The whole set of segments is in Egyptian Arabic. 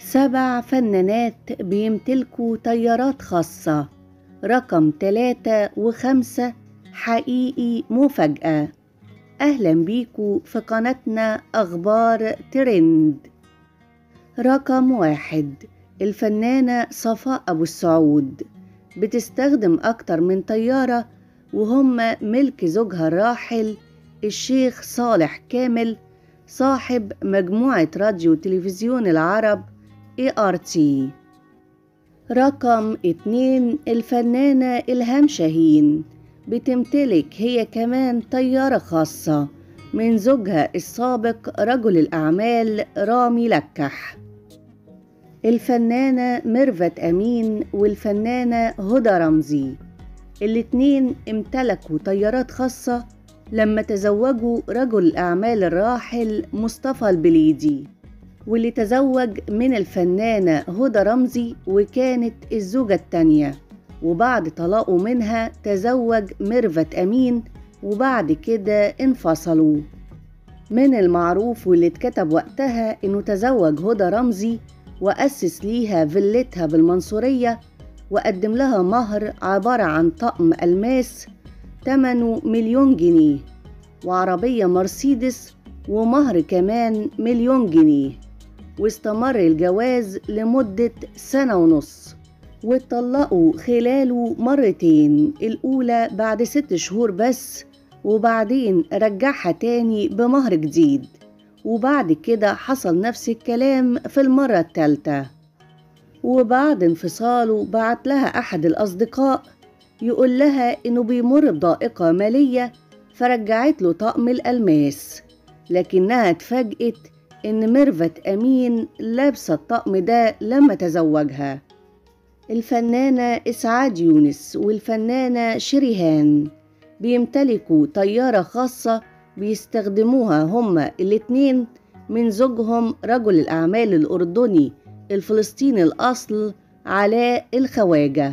سبع فنانات بيمتلكوا طيارات خاصة رقم تلاتة وخمسة حقيقي مفاجأة أهلا بيكو في قناتنا أخبار ترند رقم واحد الفنانة صفاء أبو السعود بتستخدم أكتر من طيارة وهم ملك زوجها الراحل الشيخ صالح كامل صاحب مجموعة راديو تلفزيون العرب ERT رقم اتنين الفنانة إلهام شاهين بتمتلك هي كمان طيارة خاصة من زوجها السابق رجل الأعمال رامي لكح الفنانة ميرفت أمين والفنانة هدى رمزي الاتنين امتلكوا طيارات خاصة لما تزوجوا رجل الأعمال الراحل مصطفى البليدي واللي تزوج من الفنانة هدى رمزي وكانت الزوجة التانية وبعد طلاقه منها تزوج ميرفت أمين وبعد كده انفصلوا من المعروف واللي اتكتب وقتها انه تزوج هدى رمزي وأسس ليها فيلتها بالمنصورية وقدم لها مهر عبارة عن طقم ألماس تمنه مليون جنيه وعربية مرسيدس ومهر كمان مليون جنيه واستمر الجواز لمدة سنة ونص واتطلقوا خلاله مرتين الأولى بعد ست شهور بس وبعدين رجعها تاني بمهر جديد وبعد كده حصل نفس الكلام في المرة التالتة وبعد انفصاله بعت لها أحد الأصدقاء يقول لها إنه بيمر بضائقة مالية فرجعت له طقم الألماس لكنها اتفاجئت إن ميرفت أمين لابسة الطقم ده لما تزوجها الفنانة إسعاد يونس والفنانة شريهان بيمتلكوا طيارة خاصة بيستخدموها هما الاتنين من زوجهم رجل الأعمال الأردني الفلسطيني الأصل علاء الخواجة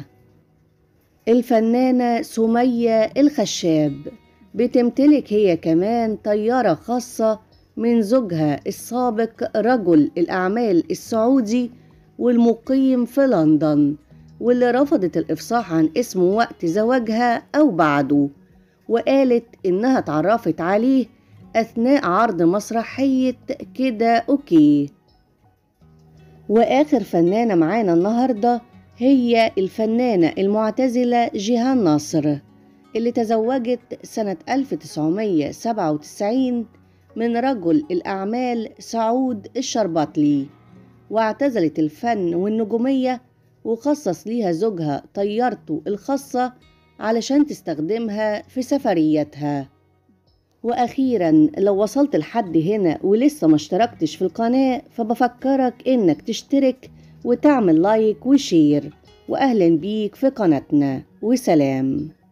الفنانة سمية الخشاب بتمتلك هي كمان طيارة خاصة من زوجها السابق رجل الأعمال السعودي والمقيم في لندن واللي رفضت الإفصاح عن اسمه وقت زواجها أو بعده وقالت إنها اتعرفت عليه أثناء عرض مسرحية كده أوكي وآخر فنانة معانا النهاردة هي الفنانة المعتزلة جيهان ناصر اللي تزوجت سنة 1997 من رجل الأعمال سعود الشربطلي واعتزلت الفن والنجومية وخصص ليها زوجها طيارته الخاصة علشان تستخدمها في سفريتها وأخيرا لو وصلت لحد هنا ولسه ما اشتركتش في القناة فبفكرك إنك تشترك وتعمل لايك وشير وأهلا بيك في قناتنا وسلام